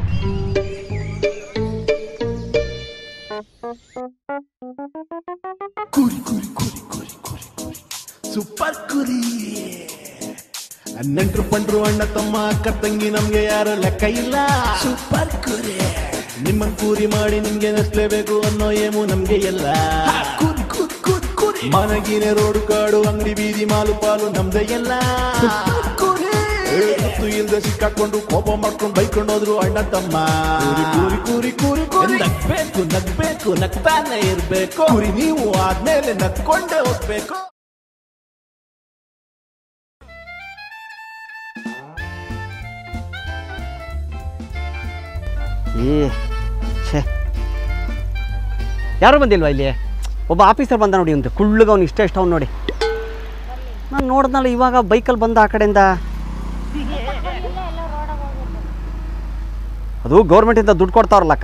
ಕುರಿ ಕುರಿ ಕುರಿ ಕುರಿ ಕುರಿ ಕುರಿ ಸೂಪರ್ ಕುರಿ ನೆಂಟ್ರು ಪಂಡ್ರು ಅಣ್ಣ ತಮ್ಮ ಅಕ್ಕ ತಂಗಿ ನಮ್ಗೆ ಯಾರು ಲೆಕ್ಕ ಇಲ್ಲ ಸೂಪರ್ ಕುರಿ ನಿಮ್ಮನ್ ಕೂರಿ ಮಾಡಿ ನಿಮ್ಗೆ ನಸ್ಲೇಬೇಕು ಅನ್ನೋ ಏಮು ನಮ್ಗೆ ಎಲ್ಲ ಕುರಿ ಕುರಿ ಕುರಿ ಕುರಿ ಮನಗಿನ ರೋಡು ಕಾಡು ಅಂಗಡಿ ಬೀದಿ ಮಾಲು ಪಾಲು ನಮ್ದೇ ಎಲ್ಲ ಗೊತ್ತು ಇಲ್ದೆ ಸಿಕ್ಕಾಕೊಂಡು ಕೋಪ ಮಾಡ್ಕೊಂಡು ಬೈಕೊಂಡು ಹೋದ್ರು ಅಣ್ಣ ತಮ್ಮ ಕೂರಿ ಕೂರಿ ಕೂರಿ ಕೂರಿ ಕೂರಿ ನಗ್ಬೇಕು ನಗ್ಬೇಕು ನಗ್ತಾನೆ ಇರ್ಬೇಕು ಕುರಿ ನೀವು ಆದ್ಮೇಲೆ ನಗ್ಕೊಂಡೇ ಹೋಗ್ಬೇಕು ಏ ಛೇ ಯಾರು ಬಂದಿಲ್ವಾ ಇಲ್ಲಿ ಒಬ್ಬ ಆಫೀಸರ್ ಬಂದ ನೋಡಿ ಅಂತ ಕುಳ್ಳಗ ಅವ್ನು ಇಷ್ಟ ಇಷ್ಟ ಅವ್ನು ನೋಡಿ ನಾನು ನೋಡಿದ್ನಲ್ಲ ಇವಾಗ ಬೈಕಲ್ಲಿ ಬಂದ ಆ ಕಡೆಯಿಂದ ಅದು ಗೌರ್ಮೆಂಟಿಂದ ದುಡ್ಡು ಕೊಡ್ತಾವ್ರಲ್ಲಕ್ಕ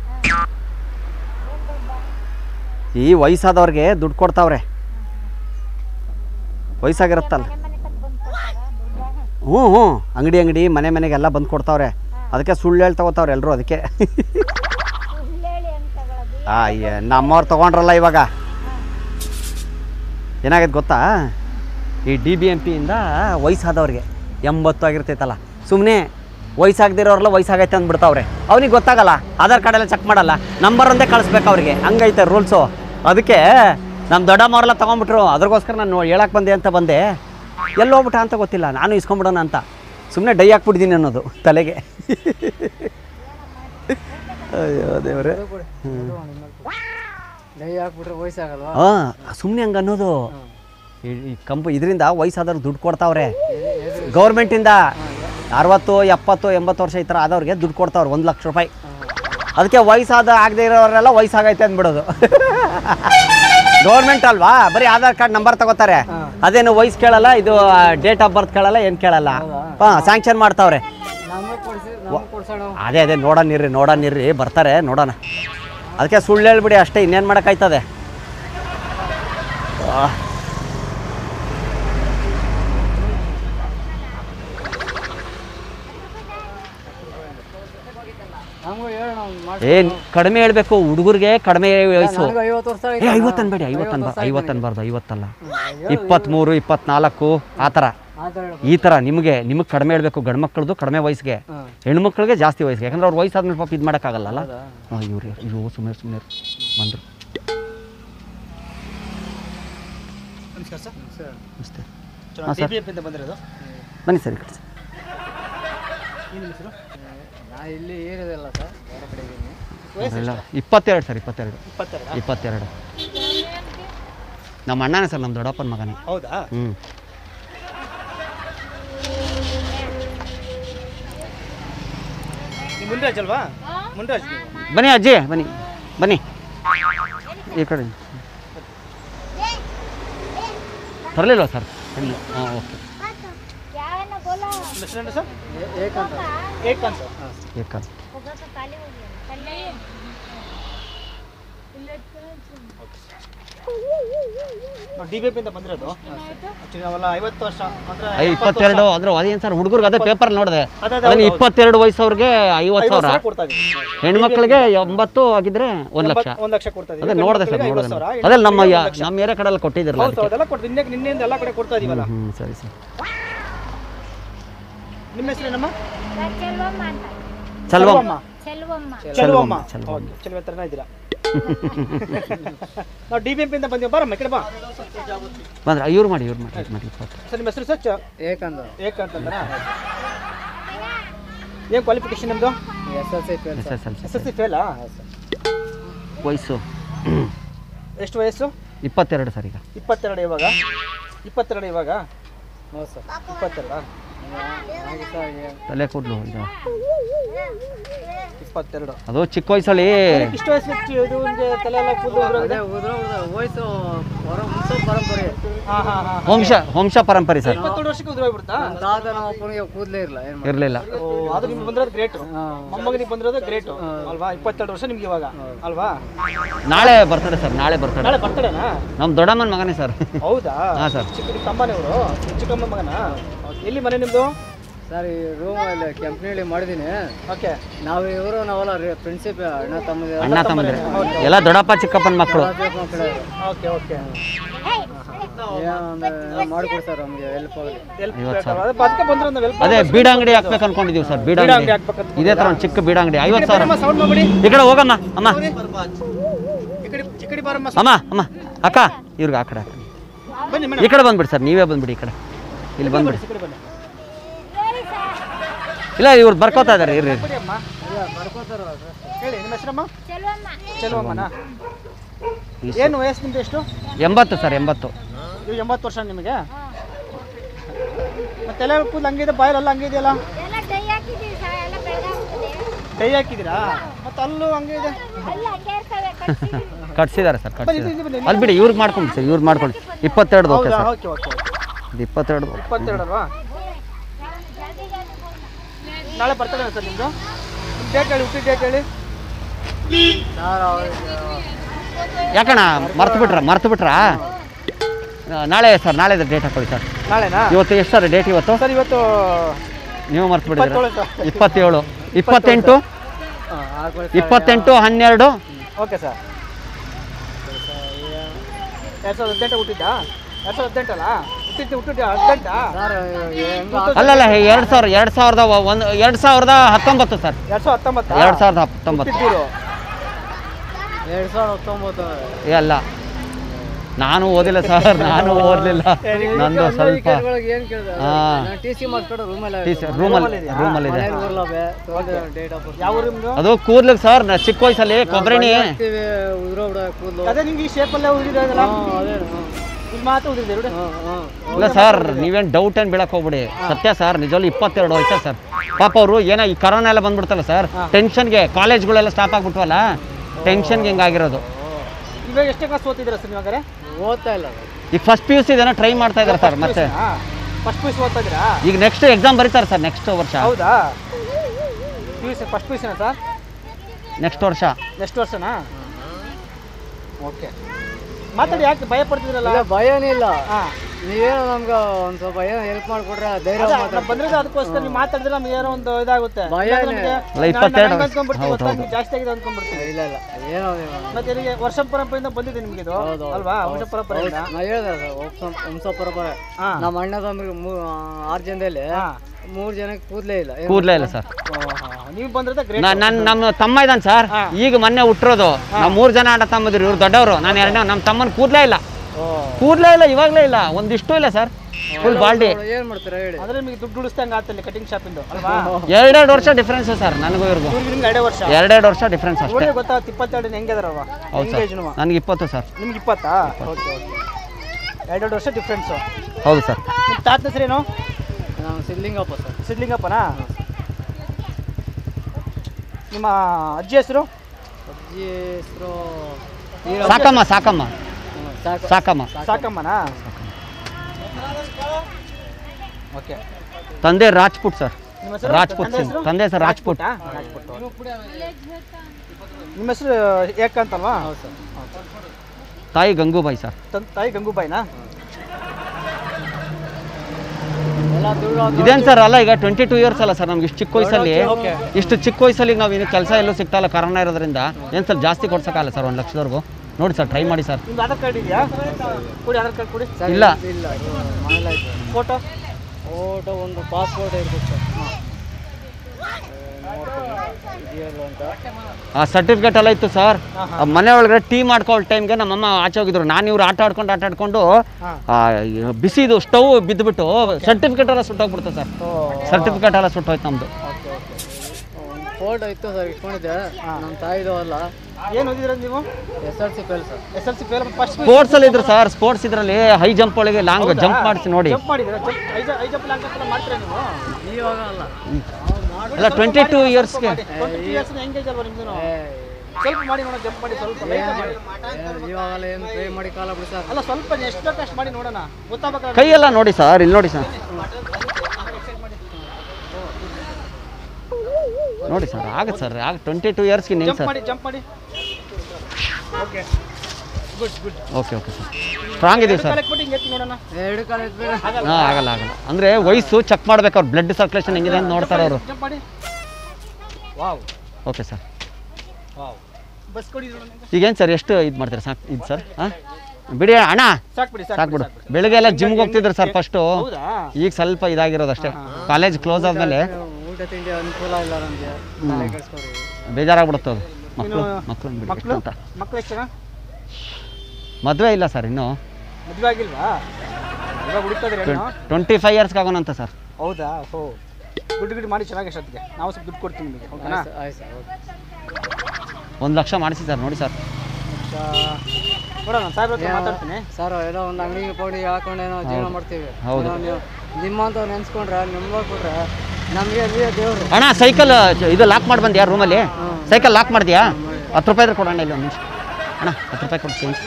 ಈ ವಯಸ್ಸಾದವ್ರಿಗೆ ದುಡ್ಡು ಕೊಡ್ತಾವ್ರೆ ವಯಸ್ಸಾಗಿರುತ್ತಲ್ಲ ಹ್ಞೂ ಹ್ಞೂ ಅಂಗಡಿ ಅಂಗಡಿ ಮನೆ ಮನೆಗೆಲ್ಲ ಬಂದು ಕೊಡ್ತಾವ್ರೆ ಅದಕ್ಕೆ ಸುಳ್ಳು ಹೇಳಿ ತಗೋತಾವ್ರೆ ಎಲ್ಲರೂ ಅದಕ್ಕೆ ಅಯ್ಯ ನಮ್ಮವ್ರು ತಗೊಂಡ್ರಲ್ಲ ಇವಾಗ ಏನಾಗೈತೆ ಗೊತ್ತಾ ಈ ಡಿ ಬಿ ಎಮ್ ಪಿಯಿಂದ ವಯಸ್ಸಾದವ್ರಿಗೆ ಎಂಬತ್ತು ಆಗಿರ್ತೈತಲ್ಲ ಸುಮ್ಮನೆ ವಯಸ್ಸಾಗದಿರೋರೆಲ್ಲ ವಯಸ್ಸಾಗೈತೆ ಅಂದ್ಬಿಡ್ತಾವ್ರೆ ಅವ್ನಿಗೆ ಗೊತ್ತಾಗಲ್ಲ ಆಧಾರ್ ಕಾರ್ಡ್ ಎಲ್ಲ ಚೆಕ್ ಮಾಡಲ್ಲ ನಂಬರ್ ಒಂದೇ ಕಳಿಸ್ಬೇಕು ಅವ್ರಿಗೆ ಹಂಗೈತೆ ರೂಲ್ಸು ಅದಕ್ಕೆ ನಮ್ಮ ದೊಡ್ಡಮ್ಮವ್ರೆಲ್ಲ ತೊಗೊಂಬಿಟ್ರು ಅದ್ರಗೋಸ್ಕರ ನಾನು ಹೇಳಕ್ಕೆ ಬಂದೆ ಅಂತ ಬಂದೆ ಎಲ್ಲಿ ಹೋಗ್ಬಿಟ್ಟ ಅಂತ ಗೊತ್ತಿಲ್ಲ ನಾನು ಇಸ್ಕೊಂಬಿಡೋಣ ಅಂತ ಸುಮ್ಮನೆ ಡೈ ಹಾಕ್ಬಿಟ್ಟಿದ್ದೀನಿ ಅನ್ನೋದು ತಲೆಗೆ ಅಯ್ಯೋ ದೇವ್ರೆ ಡೈ ಹಾಕ್ಬಿಟ್ರೆ ವಯಸ್ಸಾಗಲ್ವಾ ಹಾಂ ಸುಮ್ಮನೆ ಹಂಗೆ ಅನ್ನೋದು ಈ ಈ ಕಂಪ್ ಇದರಿಂದ ವಯಸ್ಸಾದವ್ರು ದುಡ್ಡು ಕೊಡ್ತಾವ್ರೆ ಗೌರ್ಮೆಂಟಿಂದ ಅರವತ್ತು ಎಪ್ಪತ್ತು ಎಂಬತ್ತು ವರ್ಷ ಈ ಥರ ಆದವ್ರಿಗೆ ದುಡ್ಡು ಕೊಡ್ತಾವ್ರೆ ಒಂದು ಲಕ್ಷ ರೂಪಾಯಿ ಅದಕ್ಕೆ ವಯಸ್ಸಾದ ಆಗದೆ ಇರೋರೆಲ್ಲ ವಯಸ್ಸಾಗೈತೆ ಅಂದ್ಬಿಡೋದು ಗೌರ್ಮೆಂಟ್ ಅಲ್ವಾ ಬರೀ ಆಧಾರ್ ಕಾರ್ಡ್ ನಂಬರ್ ತಗೋತಾರೆ ಅದೇನು ವಯಸ್ಸು ಕೇಳಲ್ಲ ಇದು ಡೇಟ್ ಆಫ್ ಬರ್ತ್ ಕೇಳಲ್ಲ ಏನು ಕೇಳಲ್ಲ ಹಾಂ ಸ್ಯಾಂಕ್ಷನ್ ಮಾಡ್ತಾವ್ರೆ ನಮಗೆ ಕೊಡ್ಸಿ ನಮಗೆ ಕೊಡ್ಸೋಣ ಅದೇ ಅದೇ ನೋಡೋಣ ಇರ್ರಿ ನೋಡೋಣ ಇರ್ರಿ ಬರ್ತಾರೆ ನೋಡೋಣ ಅದಕ್ಕೆ ಸುಳ್ಳು ಹೇಳ್ಬಿಡಿ ಅಷ್ಟೇ ಇನ್ನೇನು ಮಾಡೋಕ್ಕಾಯ್ತದೆ ಆ. ನಮಗೂ ಹೇಳೋಣ ಅವ್ನು ಮಾಡಿ ಏನ್ ಕಡಿಮೆ ಹೇಳ್ಬೇಕು ಹುಡುಗರಿಗೆ ಕಡಿಮೆ ವಯಸ್ಸು ನನಗೆ ಐವತ್ತು ವರ್ಷ ಏ ಐವತ್ತು ಅನ್ಬೇಡಿ ಐವತ್ತು ಅನ್ಬಾರ್ದು ಐವತ್ತು ಅನ್ಬಾರ್ದು ಐವತ್ತಲ್ಲ ಇಪ್ಪತ್ತ್ಮೂರು ಇಪ್ಪತ್ನಾಲ್ಕು ಆ ಥರ ಆ ಥರ ಹೇಳ್ಬೇಕು ಈ ಥರ ನಿಮಗೆ ನಿಮಗೆ ಕಡಿಮೆ ಹೇಳ್ಬೇಕು ಗಂಡು ಮಕ್ಕಳದು ಕಡಿಮೆ ವಯಸ್ಸಿಗೆ ಹಾಂ ಹೆಣ್ಮಕ್ಳಿಗೆ ಜಾಸ್ತಿ ವಯಸ್ಸಿಗೆ ಯಾಕಂದ್ರೆ ಅವ್ರ ವಯಸ್ಸಾದ್ಮೇಲೆ ಪಾಪ ಇದು ಮಾಡೋಕ್ಕಾಗಲ್ಲ ಹಾಂ ಇವ್ರು ಇವು ಸುಮ್ಮನೆ ಸುಮ್ಮನೆ ಬಂದರು ನಮಸ್ಕಾರ ಸರ್ ಸರ್ ನಮಸ್ತೆ ಚಲೋ ಹಾಂ ಡಿ ಸರ್ ಬಿ ಎಫ್ ಇಂದ ಬಂದಿರೋದು ಬನ್ನಿ ಸರ್ ಈ ಕಡೆ ಸರ್. ಏನು ಹೆಸರು ನಾ ಇಲ್ಲಿ ಏರಿಯಾದಲ್ಲ ಸರ್ ಬೇರೆ ಕಡೆ ಇದ್ದೀನಿ ಇಲ್ಲ ಇಪ್ಪತ್ತೆರಡು ಸರ್ ಇಪ್ಪತ್ತೆರಡು ಇಪ್ಪತ್ತೆರಡು ಇಪ್ಪತ್ತೆರಡು ನಮ್ಮ ಅಣ್ಣನೇ ಸರ್ ನಮ್ಮ ದೊಡ್ಡಪ್ಪನ ಮಗನೇ ಹೌದಾ ಹ್ಞೂ ನೀವು ಮುಂಡ್ರಾಜ್ ಅಲ್ವಾ ಮುಂಡ್ರಾಜ್ ನೀವು ಬನ್ನಿ ಅಜ್ಜಿ ಬನ್ನಿ ಬನ್ನಿ ಈ ಕಡೆ ತರಲಿಲ್ವಾ ಸರ್ ಇಲ್ಲ ಹಾಂ ಓಕೆ ನಿಮ್ಮ ಹೆಸರೇನು ಸರ್ ಏ- ಏಕಂತ ಏಕಾಂತ್ ಏಕಲ್ ನಾವು ಡಿ ಬಿ ಎಫ್ ಇಂದ ಬಂದಿರೋದು ಆಕ್ಚುಲಿ ನಾವೆಲ್ಲ ಐವತ್ತು ವರ್ಷ ಅಂದ್ರೆ ಐ ಇಪ್ಪತ್ತೆರಡು ಅಂದ್ರೆ ಅದೇನು ಸರ್ ಹುಡುಗರಿಗೆ ಅದೇ ಪೇಪರ್ ನೋಡಿದೆ ಅದೇ, ಅದೇ, ಅದನ್ನ ಹೌದು, ಇಪ್ಪತ್ತೆರಡು ವಯಸ್ಸವ್ರಿಗೆ ಐವತ್ತು ಸಾವಿರ ಸಾವಿರ ಕೊಡ್ತಾ ಇದೀವಿ ಹೆಣ್ಮಕ್ಳಿಗೆ ಎಂಬತ್ತು ಆಗಿದ್ರೆ ಒಂದು ಲಕ್ಷ ಒಂದು ಲಕ್ಷ ಕೊಡ್ತಾ ಇದೀವಿ ಅದೇ ನೋಡಿದೆ ಸರ್ ಗಂಡು ನೋಡಿದೆ ಮಕ್ಕಳಿಗೆ ಐವತ್ತು ಅದೇ ನಮ್ಮ ಸಾವಿರ, ಯಾ- ಒಂದು ಲಕ್ಷ. ನಮ್ಮ ಏರಿಯಾ ಕಡೆಲ್ಲ ಕೊಟ್ಟಿದ್ದಿರಲ್ಲ ಹೌದು ಹೌದು ಎಲ್ಲ ಕೊಡ್ತೀವಿ ನಿನ್ನೆ ನಿನ್ನೆಯಿಂದ ಎಲ್ಲ ಕಡೆ ಕೊಡ್ತಾ ಇದೀವಲ್ಲ ಹ್ಞೂ ಸರಿ ಸರ್ ನಿಮ್ಮ ಹೆಸರೇನಮ್ಮ ಚಲ್ವಮ್ಮ ಚೆಲುವಮ್ಮ ಚೆಲುವಮ್ಮ. ಓಕೆ ಚೆಲುವ ಹತ್ರನೇ ಇದ್ದೀರಾ ನಾವು ಡಿ ಬಿ ಎಂ ಇಂದ ಬಂದೀವಿ ಬರಮ್ಮ ಈ ಕಡೆ ಬಾ ಬಂದ್ರೆ ಇವ್ರು ಮಾಡಿ ಇವ್ರು ಮಾಡಿ ಇವ್ರು ಮಾಡಿ ಇಪ್ಪತ್ತು ಸರ್ ನಿಮ್ಮ ಹೆಸರು ಸರ್ ಏಕಂತ ಏಕಂತಂದ್ರ ಏನು ಕ್ವಾಲಿಫಿಕೇಶನ್ ನಿಮ್ಮದು S L C fail S S L S S C ಫೇಲಾ ವಯಸ್ಸು ಎಷ್ಟು ವಯಸ್ಸು ಇಪ್ಪತ್ತೆರಡು ಸರ್ ಈಗ ಇಪ್ಪತ್ತೆರಡು ಇವಾಗ ಇಪ್ಪತ್ತೆರಡು ಇವಾಗ ಹೌದು ಸರ್ ಇಪ್ಪತ್ತೆರಡ ಹಾಗೆ ಸರ್ ಏ- ತಲೆ ಕೂದಲು ಇದು ಇಪ್ಪತ್ತೆರಡು ಅದು ಚಿಕ್ಕ ವಯಸ್ಸಲ್ಲಿ ಇಷ್ಟು ವಯಸ್ಸು ಇದು ಒಂದು ತಲೆ ಎಲ್ಲ ಕೂದಲು ಅದೇ ಉದ್ರ ಉದ್ರ ವಯಸ್ಸು ಹೊರ ವಂಶ ಪರಂಪರೆ ಹಾಂ ಹಾಂ ಹಾಂ ವಂಶ ವಂಶ ಪರಂಪರೆ ಸರ್ ಇಪ್ಪತ್ತೇಳು ವರ್ಷಕ್ಕೆ ಉದುರು ಹೋಗ್ಬಿಡ್ತಾ ನಮ್ಮ ತಾತ ನಮ್ಮ ಅಪ್ಪನಿಗೆ ಕೂದಲೇ ಇರಲ್ಲ ಏನು ಮಾಡಿ ಇರಲಿಲ್ಲ ಓ ಅದು ನಿಮ್ಗೆ ಬಂದಿರೋದು ಗ್ರೇಟು ಹಾಂ ಮೊಮ್ಮಗನಿಗೆ ಬಂದಿರೋದು ಗ್ರೇಟು ಅಲ್ವಾ ಇಪ್ಪತ್ತೆರಡು ವರ್ಷ ನಿಮ್ಗೆ ಇವಾಗ ಅಲ್ವಾ ನಾಳೆ ಬರ್ತಡೆ ಸರ್ ನಾಳೆ ಬರ್ತಡೆ ನಾಳೆ ಬರ್ತಡೇನಾ ನಮ್ಮ ದೊಡ್ಡಮ್ಮನ ಮಗನೇ ಸರ್ ಹೌದಾ ಹಾಂ ಸರ್ ಚಿಕ್ಕ ತಂಬಾನೆ ಅವರು ಚಿಕ್ಕಮ್ಮ ಮಗನ ಎಲ್ಲಿ ಮನೆ ನಿಮ್ಮದು ಸರ್ ಈ ರೂಮ್ ಅಲ್ಲಿ ಕಂಪ್ನಿಯಲ್ಲಿ ಮಾಡಿದ್ದೀನಿ ಓಕೆ ನಾವು ಇವರು ನಾವೆಲ್ಲ ಫ್ರೆಂಡ್ಶಿಪ್ ಅಣ್ಣ ತಮ್ಮದ ಅಣ್ಣ ತಮ್ಮಂದ್ರೆ ಎಲ್ಲ ದೊಡ್ಡಪ್ಪ ಚಿಕ್ಕಪ್ಪನ ಮಕ್ಕಳು ಓಕೆ ಓಕೆ ಮಾಡಿಕೊಡ್ತಾರೆ ನಮಗೆ ಹೆಲ್ಪ್ ಆಗಲಿ ಎಲ್ಪ್ ಐವತ್ತು ಸಾವಿರ. ಅದೇ ಅದಕ್ಕೆ ಬಂದ್ರೆ ಒಂದು ಹೆಲ್ಪ್ ಅದೇ ಬೀಡ ಅಂಗಡಿ ಹಾಕ್ಬೇಕು ಅನ್ಕೊಂಡಿದೀವಿ ಸರ್ ಬೀಡ ಬೀಡ ಅಂಗಡಿ ಅಂಗಡಿ ಹಾಕ್ಬೇಕಂತ ಇದೇ ತರ ಒಂದು ಚಿಕ್ಕ ಬೀಡ ಅಂಗಡಿ ಐವತ್ತು ಸಾವಿರ ಸೌಂಡ್ ಮಾಡ್ಬಿಡಿ ಈ ಕಡೆ ಹೋಗಮ್ಮ ಅಮ್ಮ ಈ ಕಡೆ ಈ ಕಡೆ ಬಾರಮ್ಮ ಅಮ್ಮ ಅಮ್ಮ ಅಕ್ಕ ಇವ್ರಿಗೆ ಆ ಕಡೆ ಹಾಕಿ. ಬನ್ನಿ ಈ ಮೇಡಮ್ ಕಡೆ ಬಂದ್ಬಿಡಿ ಸರ್ ನೀವೇ ಬಂದ್ಬಿಡಿ ಈ ಕಡೆ ಇಲ್ಲಿ ಬಂದ್ಬಿಡಿ ಈ ಕಡೆ ಬನ್ನಿ ಇಲ್ಲ ಇವ್ರು ಬರ್ಕೋತಾ ಇದಾರೆ ಇರ್ರಿ ಬಿಡಿ ಅಮ್ಮ ಹೇಳಿ ನಿಮ್ಮ ಹೆಸರಮ್ಮ ಚೆಲುವಮ್ಮನ ಏನು ವಯಸ್ಸು ನಿಮ್ದು ಎಷ್ಟು ಎಂಬತ್ತು ಸರ್ ಎಂಬತ್ತು ಇವು ಎಂಬತ್ತು ವರ್ಷ ನಿಮಗೆ ಮತ್ತೆ ತಲೆ ಕೂದಲು ಹಂಗಿದೆ ಬಾಯಲ್ಲೆಲ್ಲ ಹಂಗೆ ಇದೆಯಲ್ಲ ಎಲ್ಲ ಡೈ ಹಾಕಿದ್ದೀವಿ ಸರ್ ಎಲ್ಲ ಬೆಳಗಾಗ್ತದೆ ಕೈ ಹಾಕಿದ್ದೀರಾ ಮತ್ತೆ ಅಲ್ಲೂ ಹಂಗೆ ಇದೆ ಎಲ್ಲ ಹಂಗೆ ಇರ್ತವೆ ಕಟ್ಸಿದ್ದೀವಿ. ಕಟ್ಸಿದ್ದಾರೆ ಸರ್ ಬನ್ನಿ, ಕಟ್ಸಿದ್ದಾರೆ ಇಲ್ಲಿ ಬನ್ನಿ. ಅಲ್ಲಿ ಬಿಡಿ ಇವ್ರಿಗೆ ಮಾಡ್ಕೊಂಡು ಸರ್ ಇವ್ರು ಮಾಡ್ಕೊಳ್ಳಿ ಇಪ್ಪತ್ತೆರಡು ಓಕೆ ಹೌದಾ ಸರ್ ಓಕೆ ಓಕೆ ಇದು ಇಪ್ಪತ್ತೆರಡು ಇಪ್ಪತ್ತೆರಡು ಅಲ್ವಾ ಜಲ್ದಿ ಜಲ್ದಿ ಹೋಗಿ. ನಾಳೆ ಬರ್ತಡೆ ಸರ್ ನಿಮ್ಮದು ಡೇಟ್ ಹೇಳಿ ಹುಟ್ಟಿದ ಡೇಟ್ ಹೇಳಿ ಯಾಕಣ್ಣ ಮರ್ತು ಬಿಟ್ರ ಮರ್ತು ಬಿಟ್ರಾ ನಾಳೆ ಸರ್ ನಾಳೆ ಡೇಟ್ ಹಾಕೊಳ್ಳಿ ಸರ್ ನಾಳೆನಾ ಇವತ್ತು ಎಷ್ಟು ಸರ್ ಡೇಟ್ ಇವತ್ತು ಸರ್ ಇವತ್ತು ನೀವು ಮರ್ತು ಬಿಟ್ಟಿದ್ದೀರಾ ಇಪ್ಪತ್ತೇಳು ಸರ್. ಇಪ್ಪತ್ತೇಳು ಇಪ್ಪತ್ತೆಂಟು ಇಪ್ಪತ್ತೆಂಟು ಹನ್ನೆರಡು ಓಕೆ ಸರ್ ಎರಡು ಸಾವಿರದ ಹದಿನೆಂಟು ಹುಟ್ಟಿದ್ದಾ ಎರಡು ಸಾವಿರದ ಹದಿನೆಂಟಲ್ಲ ಹುಟ್ಟಿದ್ದು ಹುಟ್ಟಿದ್ದು ಹದಿನೆಂಟಾ ಸರ್ ಹೆಂಗ ಅಲ್ಲಲ್ಲ ಎರಡು ಸಾವಿರ ಎರಡು ಸಾವಿರದ ಒಂದು ಎರಡು ಸಾವಿರದ ಹತ್ತೊಂಬತ್ತು ಸರ್ ಎರಡು ಸಾವಿರದ ಹತ್ತೊಂಬತ್ತಾ ಎರಡು ಸಾವಿರದ ಹತ್ತೊಂಬತ್ತು ಹುಟ್ಟಿದ್ದೀರು ಎರಡು ಸಾವಿರದ ಹತ್ತೊಂಬತ್ತು ಏ ಅಲ್ಲ ನಾನು ಓದಿಲ್ಲ ಸರ್ ನಾನು ಓದಲಿಲ್ಲ ನಂದು ಸ್ವಲ್ಪ ಏನು ಕೇಳಿದೆ ಹಾ. ಟಿ ಸಿ ಮಾಡ್ಕೊಂಡು ರೂಮಲ್ಲಿ ರೂಮಲ್ಲಿ ರೂಮಲ್ಲಿ ಇದೆ ಮನೇಲಿ ಬರಲವೆ ಡೇಟ್ ಆಫ್ ಬರ್ತ್ ಯಾವ ಊರು ನಿಮ್ಮದು ಅದು ಕೂದ್ಲಿಗೆ ಸರ್ ನ- ಚಿಕ್ಕ ವಯಸ್ಸಲ್ಲಿ ಕೊಬ್ಬರಿಣಿ ಹಾಕ್ತೀವಿ ಉದ್ರೋಬಿಡ ಕೂದಲು ಅದೇ ನಿಮ್ಗೆ ಈ ಶೇಪಲ್ಲೇ ಉಳಿದಿರೋದಲ್ಲ ಹಾಂ ಅದೇ ಹಾಂ ಇಲ್ಲಿ ಮಾತ್ರ ಉಳಿದಿದೆ ನೋಡಿ ಹಾಂ ಹಾಂ ಇಲ್ಲ ಸರ್ ನೀವೇನು ಡೌಟ್ ಏನು ಬೀಳಕ್ ಹೋಗ್ಬಿಡಿ ಸತ್ಯ ಸರ್ ನಿಜವಲ್ಲೂ ಇಪ್ಪತ್ತೆರಡು ವಯಸ್ಸು ಸರ್ ಪಾಪ ಅವರು ಏನೋ ಈ ಕರೋನಾ ಎಲ್ಲ ಬಂದ್ಬಿಡ್ತಲ್ಲ ಸರ್ ಟೆನ್ಷನ್ಗೆ ಕಾಲೇಜ್ಗಳೆಲ್ಲ ಸ್ಟಾಪ್ ಆಗ್ಬಿಟ್ವಲ್ಲ ಟೆನ್ಷನ್ಗೆ ಹಿಂಗಾಗಿರೋದು ಇವಾಗ ಎಷ್ಟೇ ಕ್ಲಾಸ್ ಓದ್ತಿದ್ದೀರಾ ಸರ್ ನೀವಾಗಾರೆ ಓದ್ತಾ ಇಲ್ಲ ಅದು. ಈಗ ಫಸ್ಟ್ ಪಿ ಯು ಸಿ ಏನೋ ಟ್ರೈ ಮಾಡ್ತಾ ಇದ್ದಾರೆ ಸರ್ ಮತ್ತೆ ಫಸ್ಟ್ ಪಿ ಯು ಸಿ ಓದ್ತಾ ಇದ್ದೀರಾ ಈಗ ನೆಕ್ಸ್ಟ್ ಎಕ್ಸಾಮ್ ಬರೀತಾರೆ ಸರ್ ನೆಕ್ಸ್ಟ್ ವರ್ಷ ಹೌದಾ P U C first P U ಸಿನಾ ಸರ್ ನೆಕ್ಸ್ಟ್ ವರ್ಷ ನೆಕ್ಸ್ಟ್ ವರ್ಷನಾ ಓಕೆ ಮಾತಾಡಿ ಯಾಕೆ ಭಯ ಪಡ್ತಿದ್ರಲ್ಲ ಇಲ್ಲ ಭಯನೇ ಇಲ್ಲ ಹಾಂ ನೀವೇನೋ ನಮ್ಗೆ ಒಂದು ಸ್ವಲ್ಪ ಏನೋ ಹೆಲ್ಪ್ ಮಾಡಿಕೊಟ್ರೆ ಧೈರ್ಯ ಮಾತಾಡ್ತೀನಿ ಬಂದಿರೋದು ಅದಕ್ಕೋಸ್ಕರ ನೀವು ಮಾತಾಡಿದ್ರೆ ನಮ್ಗೆ ಏನೋ ಒಂದು ಇದಾಗುತ್ತೆ ಭಯ ಇಲ್ಲಾಂದ್ರೆ ಏನೇ? ನಮ್ಗೆ ಅಲ್ಲ, ನಾಳೆ ಇಪ್ಪತ್ತೆರಡು ಹೆಂಗ್ ಅನ್ಕೊಂಡ್ಬಿಡ್ತೀವಿ ಹೌದು, ಗೊತ್ತಾ? ಹೌದು. ನಿಮ್ಗೆ ಜಾಸ್ತಿ ಆಗಿದೆ ಅನ್ಕೊಂಡ್ಬಿಡ್ತೀವಿ ಇಲ್ಲ ಇಲ್ಲ ಏನೋ ನೀವು ಮತ್ತೆ ನಿಮಗೆ ವರ್ಷ ಪರಂಪರೆಯಿಂದ ಬಂದಿದೆ ನಿಮ್ಗೆ ಇದು ಹೌದು, ಹೌದು. ಅಲ್ವಾ ವಂಶ ಪರಂಪರೆಯಿಂದ ನಾ ಹೇಳಿದೆ ಸರ್ ವಂಶ ವಂಶ ಪರಂಪರೆ ಹಾ. ನಮ್ಮ ಅಣ್ಣ ತಮ್ಮರಿಗೆ ಮೂ ಆರು ಜನದಲ್ಲಿ ಹಾ. ಮೂರು ಜನಕ್ಕೆ ಕೂದಲೇ ಇಲ್ಲ ಏನು? ಕೂದಲೇ ಇಲ್ಲ ಸರ್ ನೀವು ಬಂದಿರೋದೇ ಗ್ರೇಟ್ ನನ್ನ ನಮ್ಮ ತಮ್ಮ ಇದ್ದಾನೆ ಸರ್ ಹಾ. ಈಗ ಮೊನ್ನೆ ಹುಟ್ಟಿರೋದು ನಾವು ಮೂರು ಜನ ಅಣ್ಣ ತಮ್ಮದಿರು ಇವ್ರು ದೊಡ್ಡವರು ನಾನು ಎರಡನೇ ನಮ್ಮ ತಮ್ಮನ ಕೂದಲೇ ಇಲ್ಲ ಕೂದಲೇ ಇಲ್ಲ ಇವಾಗಲೇ ಇಲ್ಲ ಒಂದಿಷ್ಟು ಇಲ್ಲ ಸರ್ ಫುಲ್ ಬಾಲ್ಡಿ ಏನ್ ಮಾಡ್ತೀರಾ ಹೇಳಿ ಅಂದ್ರೆ ನಿಮಗೆ ದುಡ್ಡು ಉಳಿಸ್ದಂಗೆ ಆತಲ್ಲಿ ಕಟಿಂಗ್ ಶಾಪಿಂದು ಅಲ್ವಾ ಎರಡೆರಡು ವರ್ಷ ಡಿಫ್ರೆನ್ಸ್ ಸರ್ ನನಗೂ ಇವ್ರಿಗೂ ಇವ್ರಿಗೆ ನಿಮ್ಗೆ ಎರಡೇ ವರ್ಷ ಎರಡೆರಡು ವರ್ಷ ಡಿಫ್ರೆನ್ಸ್ ಅಷ್ಟೇ ನೋಡಿದ್ರೆ ಗೊತ್ತಾಗುತ್ತೆ ಇಪ್ಪತ್ತೆರಡು ಹೆಂಗಿದಾರವ ಹೌದು ಸರ್ ಎಂಗೇಜ್ನು ನನಗೆ ಇಪ್ಪತ್ತು ಸರ್ ನಿಮ್ಗೆ ಇಪ್ಪತ್ತಾ ಓಕೆ ಓಕೆ ಎರಡೆರಡು ವರ್ಷ ಡಿಫ್ರೆನ್ಸು ಹೌದು ಸರ್ ನಿಮ್ಮ ತಾತನ ಹೆಸರೇನು ನಾವು ಸಿದ್ಲಿಂಗಪ್ಪ ಸರ್ ಸಿದ್ಲಿಂಗಪ್ಪನಾ ನಿಮ್ಮ ಅಜ್ಜಿ ಹೆಸರು ಅಜ್ಜಿ ಹೆಸರು ಸಾಕಮ್ಮ ಸಾಕಮ್ಮ ಸಾಕು ಸಾಕಮ್ಮ ಸಾಕಮ್ಮನಾ ಓಕೆ ತಂದೆ ರಾಜ್ಪುಟ್ ಸರ್ ನಿಮ್ಮ ಹೆಸರು ರಾಜ್ಪುತ್ ತಂದೆ ಸಿಂಗ್ ಹೆಸರು? ತಂದೆ ಹೆಸರು ರಾಜ್ಪುಟ್ ರಾಜ್ಪುಟ್ ನಿಮ್ಮ ಹೆಸರು ಏಕ ಅಂತಲ್ವಾ ಹೌದು ಸರ್ ತಾಯಿ ಗಂಗೂಬಾಯಿ ಸರ್ ತನ್ ತಾಯಿ ಗಂಗೂಬಾಯಿನಾ ಎಲ್ಲ ದುಡ್ಡು ಇದೇನು ಸರ್ ಅಲ್ಲ ಈಗ ಟ್ವೆಂಟಿ ಟೂ ಇಯರ್ಸ್ ಅಲ್ಲ ಸರ್ ನಮ್ಗೆ ಇಷ್ಟು ಚಿಕ್ಕ ವಯಸ್ಸಲ್ಲಿ ಇಷ್ಟು ಚಿಕ್ಕ ವಯಸ್ಸಲ್ಲಿ ನಾವು ಇನ್ನು ಕೆಲಸ ಎಲ್ಲೂ ಸಿಗ್ತಾ ಇಲ್ಲ ಕರೋನಾ ಇರೋದ್ರಿಂದ ಏನು ಸ್ವಲ್ಪ ಜಾಸ್ತಿ ಕೊಡ್ಸೋಕ್ಕಲ್ಲ ಸರ್ ಒಂದು ಲಕ್ಷದವರೆಗೂ ನೋಡಿ ಸರ್ ಟ್ರೈ ಮಾಡಿ ಸರ್ ನಿಮ್ದು ಆಧಾರ್ ಕಾರ್ಡ್ ಇದೆಯಾ ಕೊಡಿ ಆಧಾರ್ ಕಾರ್ಡ್ ಕೊಡಿ ಇಲ್ಲ ಇಲ್ಲ ಮನೇಲಿ ಆಯ್ತು ಫೋಟೋ ಫೋಟೋ ಒಂದು ಪಾಸ್ಪೋರ್ಟ್ ಇರ್ಬೇಕು ಸರ್ ಇದೆಯಲ್ಲ ಅಂತ ಆ ಸರ್ಟಿಫಿಕೇಟ್ ಎಲ್ಲ ಇತ್ತು ಸರ್ ಆ ಮನೆ ಒಳಗಡೆ ಟೀ ಮಾಡ್ಕೊಳ್ಳೋ ಟೈಮ್ಗೆ ನಮ್ಮಮ್ಮ ಆಚೆ ಹೋಗಿದ್ರು ನಾನು ಇವ್ರು ಆಟ ಆಡ್ಕೊಂಡು ಆಟ ಆಡ್ಕೊಂಡು ಆ, ಬಿಸಿದು ಸ್ಟವ್ ಬಿದ್ದುಬಿಟ್ಟು ಸರ್ಟಿಫಿಕೇಟ್ ಎಲ್ಲ ಸುಟ್ಟೋಗ್ಬಿಡ್ತು ಸರ್ ಸರ್ಟಿಫಿಕೇಟ್ ಎಲ್ಲ ಸುಟ್ಟೋಯ್ತು ನಮ್ಮದು ಒಂದು ಫೋಟೋ ಇತ್ತು ಸರ್ ಇಟ್ಕೊಂಡಿದ್ದೆ ನಮ್ಮ ತಾಯಿದು ಅಲ್ಲ ಏನು ಓದಿದ್ರೆ ನೀವು S L C fail sir S L C fail first sports ಅಲ್ಲಿ ಇದ್ರು ಸರ್ ಸ್ಪೋರ್ಟ್ಸ್ ಇದರಲ್ಲಿ ಹೈ ಜಂಪ್ ಒಳಗೆ ಲಾಂಗ್ ಜಂಪ್ ಮಾಡಿಸಿ ನೋಡಿ ಜಂಪ್ ಮಾಡಿದ್ರೆ jump high jump high jump long jump ಎಲ್ಲ ಮಾಡ್ತೀರಾ ನೀವು ಇವಾಗ ಅಲ್ಲ ಅಲ್ಲ ಟ್ವೆಂಟಿ ಟೂ ಇಯರ್ಸ್ಗೆ ಟ್ವೆಂಟಿ ಟೂ ಇಯರ್ಸ್ ಎಂಗೇಜ್ ಅಲ್ವಾ ನಿಮ್ದು ಏ, ಸ್ವಲ್ಪ ಮಾಡಿ ನೋಡೋಣ ಜಂಪ್ ಮಾಡಿ ಸ್ವಲ್ಪ light ಆಗಿ ಮಾಡಿ ಏ, ಇವಾಗಲ್ಲ ಏನು ಟ್ರೈ ಮಾಡಿ ಕಾಲ ಬಿಡಿ ಸರ್ ಅಲ್ಲ ಸ್ವಲ್ಪ ಎಷ್ಟು ಬೇಕೋ ಅಷ್ಟು ಮಾಡಿ ನೋಡೋಣ ಗೊತ್ತಾಗಬೇಕಲ್ಲ ಕೈ ಎಲ್ಲ ನೋಡಿ ಸರ್ ಇಲ್ಲಿ ನೋಡಿ ಸರ್ ನೋಡಿ ಸರ್ ಆಗುತ್ತೆ ಸರ್ ಆಗ ಟ್ವೆಂಟಿ ಟೂ ಇಯರ್ಸ್ಗೆ ನೀವು ಜಂಪ್ ಸರ್ ಮಾಡಿ ಜಂಪ್ ಮಾಡಿ okay good good okay okay sir strong ಇದೀವಿ ಸರ್ ಕಲೆಕ್ಟ್ ಬಿಟ್ಟು ಹಿಂಗೆ ಎತ್ತಿ ನೋಡೋಣ ಎರಡು ಕಾಲ ಎತ್ಬೇಡ ಹಾಂ ಆಗಲ್ಲ ಆಗಲ್ಲ ಅಂದರೆ ವಯಸ್ಸು ಚೆಕ್ ಮಾಡ್ಬೇಕು ಅವ್ರು ಬ್ಲಡ್ ಸರ್ಕ್ಯುಲೇಷನ್ ಹೆಂಗಿದೆ ಅಂತ ನೋಡ್ತಾರೆ ಅವರು ಜಂಪ್ ಮಾಡಿ ವಾವ್ ಓಕೆ ಸರ್ ವಾವ್ ಬಸ್ ಕೊಡಿ ನೋಡೋಣ ಈಗೇನು ಸರ್ ಎಷ್ಟು ಇದು ಮಾಡ್ತೀರಾ ಸಾಕು ಇದು ಸರ್ ಹಾಂ ಬಿಡಿ ಅಣ್ಣ ಸಾಕು ಬಿಡಿ ಸಾಕು ಸಾಕ್ಬಿಡು ಬೆಳಗ್ಗೆ ಎಲ್ಲ ಜಿಮ್ಗೆ ಹೋಗ್ತಿದ್ರು ಸರ್ ಫಸ್ಟು ಹೌದಾ ಈಗ ಸ್ವಲ್ಪ ಇದಾಗಿರೋದು ಅಷ್ಟೇ ಕಾಲೇಜ್ ಕ್ಲೋಸ್ ಆದಮೇಲೆ ಊಟ ತಿಂಡಿ ಅನುಕೂಲ ಇಲ್ಲ ನಮಗೆ ತಲೆ ಕೆಡಿಸ್ಕೊರಿ ಬೇಜಾರಾಗ್ಬಿಡುತ್ತೆ ಅದು ಮಕ್ಕಳು ಇನ್ನು ಮಕ್ಕಳು ಬಿಡಿ ಮಕ್ಕಳು ಅಂತ ಮಕ್ಕಳು ಎಷ್ಟು ಜನ ಮದುವೆ ಇಲ್ಲ ಸರ್ ಇನ್ನೂ ಮದುವೆ ಆಗಿಲ್ವಾ ಇವಾಗ ಹುಡುಕ್ತದ್ರಿ ಹೆಣ್ಣು ಟ್ವೆಂಟಿ ಫೈವ್ ಇಯರ್ಸ್ಗೆ ಆಗೋಣಂತ ಸರ್ ಹೌದಾ ಓ ದುಡ್ಡು ಗಿಡ್ಡು ಮಾಡಿ ಚೆನ್ನಾಗಿ ಅಷ್ಟೊತ್ತಿಗೆ ನಾವು ಸ್ವಲ್ಪ ದುಡ್ಡು ಕೊಡ್ತೀವಿ ನಿಮಗೆ ಹೌದಾ ಆಯ್ತು ಸರ್ ಓಕೆ ಒಂದು ಲಕ್ಷ ಮಾಡಿಸಿ ಸರ್ ನೋಡಿ ಸರ್ ನೋಡೋಣ ಸಾಹೇಬ್ರ ಹತ್ರ ಮಾತಾಡ್ತೀನಿ ಸರ್ ಏನೋ ಒಂದು ಅಂಗಡಿಗೆ ಪೌಡಿ ಹಾಕೊಂಡೇನೋ ಜೀವನ ಮಾಡ್ತೀವಿ ಹೌದು. ಏನೋ ನೀವು ನಿಮ್ಮಂತ ನೆನ್ಸ್ಕೊಂಡ್ರೆ ನಿಮ್ಗೆ ಕೊಟ್ರೆ ನಮಗೆ ನೀವೇ ದೇವರು ಅಣ್ಣ ಸೈಕಲ್ ಇದು ಲಾಕ್ ಮಾಡಿ ಬಂದ್ಯಾ ರೂಮಲ್ಲಿ ಸೈಕಲ್ ಲಾಕ್ ಮಾಡಿದ್ಯಾ ಹತ್ತು ರೂಪಾಯಿ ಇದ್ರೆ ಕೊಡೋಣ ಇಲ್ಲಿ ಒಂದು ನಿಮಿಷ ಅಣ್ಣ ಹತ್ತು ರೂಪಾಯಿ ಕೊಡು ಚೇಂಜ್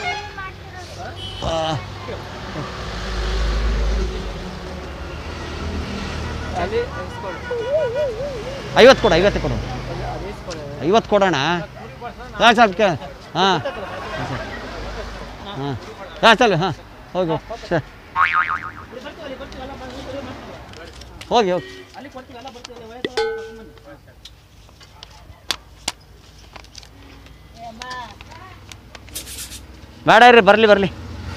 ಅಲ್ಲಿ ಇಸ್ಕೊಳ್ಳಿ. ಐವತ್ತು ಕೊಡು ಐವತ್ತು ಕೊಡು ಅದು ಇಸ್ಕೊಳ್ಳಿ. ಐವತ್ತು ಕೊಡೋಣ ಹಾಂ ಸರ್ ಹಾಂ ಹಾಂ ಹಾಂ ಚಲ್ ಹಾಂ ಹೋಗಿ ಹೋಗಿ ಸರ್ ಹೋಗಿ ಹೋಗಿ ಬೇಡ ಇರ್ರಿ ಬರಲಿ ಬರಲಿ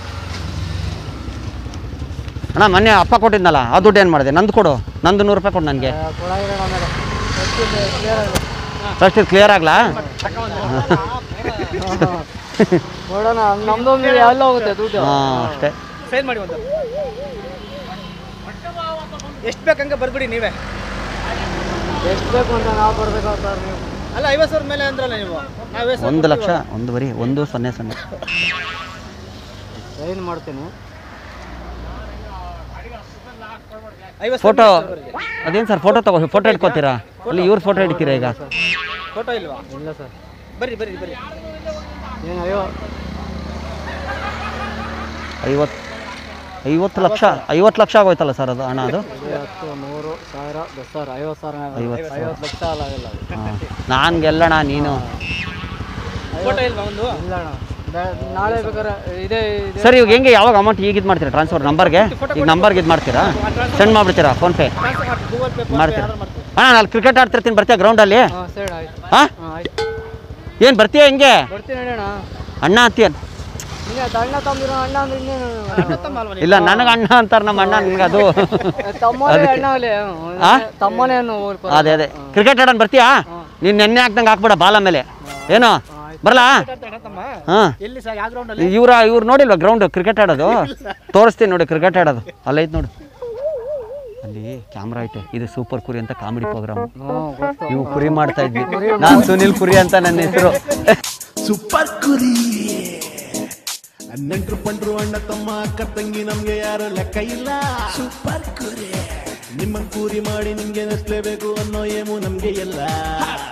ಅಣ್ಣ ಮೊನ್ನೆ ಅಪ್ಪ ಕೊಟ್ಟಿದ್ನಲ್ಲ ಆ ದುಡ್ಡು ಏನು ಮಾಡಿದೆ ನಂದು ಕೊಡು ನಂದು ನೂರು ರೂಪಾಯಿ ಕೊಡು ನನಗೆ ಆ, ಕೊಡ ಇರೋಣ ಆಮೇಲೆ ಗೊತ್ತಿಲ್ಲ, clear ಆಗಿದೆ. ಫಸ್ಟ್ ಇದು ಕ್ಲಿಯರ್ ಆಗಲಾ ನೋಡೋಣ ನಮ್ದೊಂದು ಎಲ್ಲ ಹೋಗುತ್ತೆ ದುಡ್ಡು ಹಾಂ ಅಷ್ಟೇ ಸೈನ್ ಮಾಡಿ ಒಂದು ಎಷ್ಟು ಬೇಕಂಗೆ ಬರ್ಬಿಡಿ ನೀವೇ ಎಷ್ಟು ಬೇಕು ಅಂತ ನಾವು ಕೊಡ್ಬೇಕಾ ಸರ್ ನೀವು ಅಲ್ಲ ಐವತ್ತು ಸಾವಿರ ಮೇಲೆ ಅಂದ್ರಲ್ಲ ನೀವು ನಾವು ಐವತ್ತು ಸಾವಿರ ಒಂದು ಲಕ್ಷ ಒಂದು ಬರೀ ಒಂದು ಸೊನ್ನೆ ಸೊನ್ನೆ ಸೈನ್ ಮಾಡ್ತೀನಿ ಐವತ್ತು ಫೋಟೋ ಅದೇನು ಸರ್ ಫೋಟೋ ತಗೋ ಫೋಟೋ ಇಟ್ಕೋತೀರಾ ಅಲ್ಲಿ ಇವ್ರ ಫೋಟೋ ಹಿಡಿತೀರಾ ಈಗ ಫೋಟೋ ಇಲ್ವಾ ಇಲ್ಲ ಸರ್ ಬರ್ರಿ ಬರ್ರಿ ಬರ್ರಿ ಏನು ಅಯ್ಯೋ ಐವತ್ತು ಐವತ್ತು ಲಕ್ಷ ಐವತ್ತು ಲಕ್ಷ ಆಗೋಯ್ತಲ್ಲ ಸರ್ ಅದು ಹಣ ಅದು ಇದು ಹತ್ತು ನೂರು ಸಾವಿರ ದಸ್ ಸಾವಿರ ಐವತ್ತು ಸಾವಿರ ಐವತ್ತು ಐವತ್ತು ಲಕ್ಷ ಅಲ್ಲ ಆಗಲ್ಲ ಅದು. ಹಾಂ ನಾನು ಗೆಲ್ಲಣ ನೀನು ಫೋಟೋ ಇಲ್ವಾ ಒಂದು ಇಲ್ಲ ಅಣ್ಣ ಬೆ- ನಾಳೆ ಬೇಕಾದ್ರೆ ಇದೇ ಇದೆ ಸರ್ ಇವಾಗ ಹೆಂಗೆ ಯಾವಾಗ ಅಮೌಂಟ್ ಈಗ ಇದು ಮಾಡ್ತೀರಾ ಟ್ರಾನ್ಸ್ಫರ್ ನಂಬರ್ಗೆ ಈಗ ನಂಬರ್ಗೆ ಇದು ಮಾಡ್ತೀರಾ ಸೆಂಡ್ ಮಾಡಿಬಿಡ್ತೀರಾ ಫೋನ್ಪೇ ಗೂಗಲ್ ಪೇ ಮಾಡ್ತೀರಾ ಅಣ್ಣ ನಾನು ಕ್ರಿಕೆಟ್ ಆಡ್ತಿರ್ತೀನಿ ಬರ್ತೀಯ ಗ್ರೌಂಡಲ್ಲಿ ಹಾಂ ಸರಿ ಆಯ್ತು ಹಾಂ ಹಾಂ ಆಯ್ತು ಏನು ಬರ್ತೀಯ ಹೆಂಗೆ ಬರ್ತೀನಿ ನಡಿಯೋಣ ಅಣ್ಣ ಅಂತೀಯ ಹಿಂಗೆ ಅಣ್ಣ ತಮ್ಮಿರೋ ಅಣ್ಣ ಅಂದ್ರೆ ಇನ್ನೇನು ಇಲ್ಲ ನನಗೆ ಅಣ್ಣ ಅಂತಾರೆ ನಮ್ಮ ಅಣ್ಣ ನನಗೆ ಅದು ತಮ್ಮನೇ ಅಣ್ಣ ಅಲ್ಲಿ ಆ? ತಮ್ಮನೇ ಅನ್ನೋ ಊರ್ ಪರ. ಅದೇ ಅದೇ ಕ್ರಿಕೆಟ್ ಆಡೋಣ ಬರ್ತೀಯಾ ನೀನು ನೆನ್ನೆ ಹಾಕ್ದಂಗೆ ಹಾಕ್ಬೇಡ ಬಾಲ ಮೇಲೆ ಏನು ಬರಲಾ ತಮ್ಮ ಹಾಂ ಎಲ್ಲಿ ಸರ್ ಯಾವ ಗ್ರೌಂಡಲ್ಲಿ ಇವ್ರ ಇವ್ರು ನೋಡಿಲ್ವಾ ಗ್ರೌಂಡ್ ಕ್ರಿಕೆಟ್ ಆಡೋದು ತೋರಿಸ್ತೀನಿ ನೋಡಿ ಕ್ರಿಕೆಟ್ ಆಡೋದು ಅಲ್ಲೈತೆ ನೋಡು ಅಲ್ಲಿ ಕ್ಯಾಮ್ರಾ ಐತೆ ಇದು ಸೂಪರ್ ಕುರಿ ಅಂತ ಕಾಮಿಡಿ ಪ್ರೋಗ್ರಾಮ್ ಹ್ಞೂ ಗೊತ್ತು ಇವು ಕುರಿ ಮಾಡ್ತಾ ಇದ್ವಿ ನಾನು ಸುನಿಲ್ ಕುರಿ ಅಂತ ನನ್ನ ಹೆಸರು ಸೂಪರ್ ಕುರಿ ನೆಂಟ್ರು ಪಂಟ್ರು ಅಣ್ಣ ತಮ್ಮ ಅಕ್ಕ ತಂಗಿ ನಮ್ಗೆ ಯಾರು ಲೆಕ್ಕ ಇಲ್ಲ ಸೂಪರ್ ಕುರಿ ನಿಮ್ಮ ಕೂರಿ ಮಾಡಿ ನಿಮ್ಗೆ ನೆಸ್ಲೇಬೇಕು ಅನ್ನೋ ಏಮು ನಮ್ಗೆ ಎಲ್ಲ